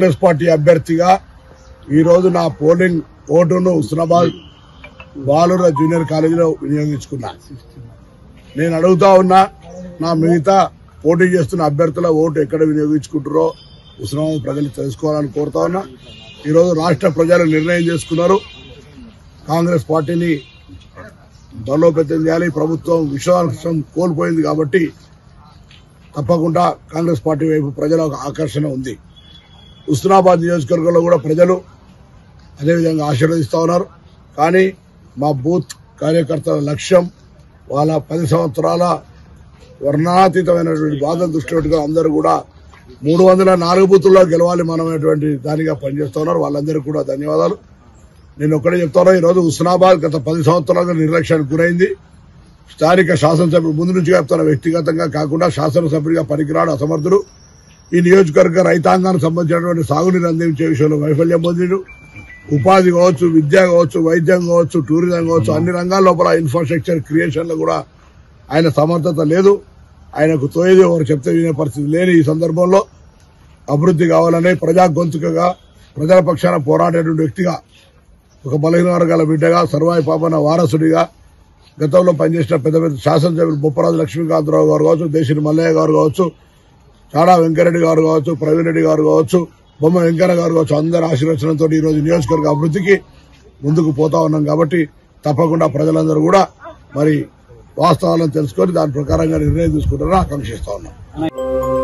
Congress party అభ్యర్థిగా ఈ రోజు నా పోలింగ్ ఓటును హుస్నాబాద్ బాలుర జూనియర్ కాలేజీలో వినియోగించుకున్నా నేను అడుగుతా ఉన్నా నా మిగతా పోటీ చేస్తున్న అభ్యర్థుల ఓటు ఎక్కడ వినియోగించుకుంటారో హుస్నాబాద్ ప్రజలు తెలుసుకోవాలని కోరుతా ఉన్నా ఈరోజు రాష్ట్ర ప్రజలు నిర్ణయం చేసుకున్నారు కాంగ్రెస్ పార్టీని బలోపేతం చేయాలి ప్రభుత్వం విశ్వాసం కోల్పోయింది కాబట్టి తప్పకుండా కాంగ్రెస్ పార్టీ వైపు ప్రజల ఒక ఆకర్షణ ఉంది హుస్నాబాద్ నియోజకవర్గంలో కూడా ప్రజలు అదేవిధంగా ఆశీర్వదిస్తా ఉన్నారు కానీ మా బూత్ కార్యకర్తల లక్ష్యం వాళ్ళ పది సంవత్సరాల వర్ణాతీతమైనటువంటి బాధలు దృష్టి పెట్టుకుని అందరూ కూడా మూడు వందల నాలుగు బూతుల్లో గెలవాలి మనం అనేటువంటి దానిగా పనిచేస్తా ఉన్నారు వాళ్ళందరికీ కూడా ధన్యవాదాలు నేను ఒక్కడే చెప్తాను ఈరోజు హుస్నాబాద్ గత పది సంవత్సరాలుగా నిర్లక్ష్యానికి గురైంది స్థానిక శాసనసభ్యుడు ముందు నుంచి చెప్తాను వ్యక్తిగతంగా కాకుండా శాసనసభ్యుడిగా పనికిరాడు అసమర్థుడు ఈ నియోజకవర్గ రైతాంగానికి సంబంధించినటువంటి సాగునీరు అందించే విషయంలో వైఫల్యం పొందిడు ఉపాధి కావచ్చు విద్య కావచ్చు వైద్యం కావచ్చు టూరిజం కావచ్చు అన్ని రంగాల లోపల ఇన్ఫ్రాస్ట్రక్చర్ క్రియేషన్ లో కూడా ఆయన సమర్థత లేదు ఆయనకు తోయేది ఎవరు చెప్తే వినే పరిస్థితి లేని ఈ సందర్భంలో అభివృద్ధి కావాలని ప్రజా గొంతుకగా ప్రజల పక్షాన పోరాడేటువంటి వ్యక్తిగా ఒక బలహీన వర్గాల బిడ్డగా సర్వాయి పాపన వారసుడిగా గతంలో పనిచేసిన పెద్ద పెద్ద శాసనసభ్యులు బొప్పరాజు లక్ష్మీకాంతరావు గారు కావచ్చు దేశిని మల్లయ్య గారు కావచ్చు చాడా వెంకరెడ్డి గారు కావచ్చు ప్రవీణ్ రెడ్డి గారు కావచ్చు బొమ్మ వెంకన్న గారు కావచ్చు అందరి ఆశీర్వచనంతో ఈ రోజు నియోజకవర్గ అభివృద్ధికి ముందుకు పోతా ఉన్నాం కాబట్టి తప్పకుండా ప్రజలందరూ కూడా మరి వాస్తవాలను తెలుసుకొని దాని ప్రకారంగా నిర్ణయం తీసుకుంటారని ఆకాంక్షిస్తా ఉన్నాం